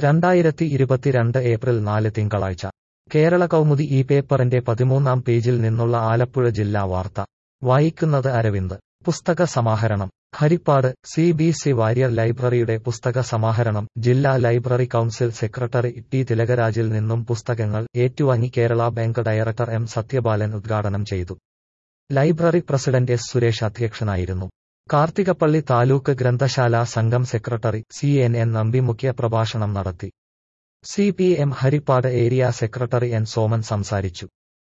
രണ്ടായിരത്തി ഇരുപത്തിരണ്ട് ഏപ്രിൽ നാല് തിങ്കളാഴ്ച കേരള കൗമുദി ഈ പേപ്പറിന്റെ പതിമൂന്നാം പേജിൽ നിന്നുള്ള ആലപ്പുഴ ജില്ലാ വാർത്ത വായിക്കുന്നത് അരവിന്ദ് പുസ്തക സമാഹരണം Harippad C B C Warrier ലൈബ്രറിയുടെ പുസ്തക സമാഹരണം ജില്ലാ ലൈബ്രറി കൗൺസിൽ സെക്രട്ടറി ടി തിലകരാജിൽ നിന്നും പുസ്തകങ്ങൾ ഏറ്റുവാങ്ങി Kerala bank director M Sathyapalan ഉദ്ഘാടനം ചെയ്തു ലൈബ്രറി പ്രസിഡന്റ് എസ് സുരേഷ് അധ്യക്ഷനായിരുന്നു കാർത്തികപ്പള്ളി താലൂക്ക് ഗ്രന്ഥശാല സംഘം secretary C N N Nambi മുഖ്യ പ്രഭാഷണം നടത്തി C P M Harippad area secretary N Soman സംസാരിച്ചു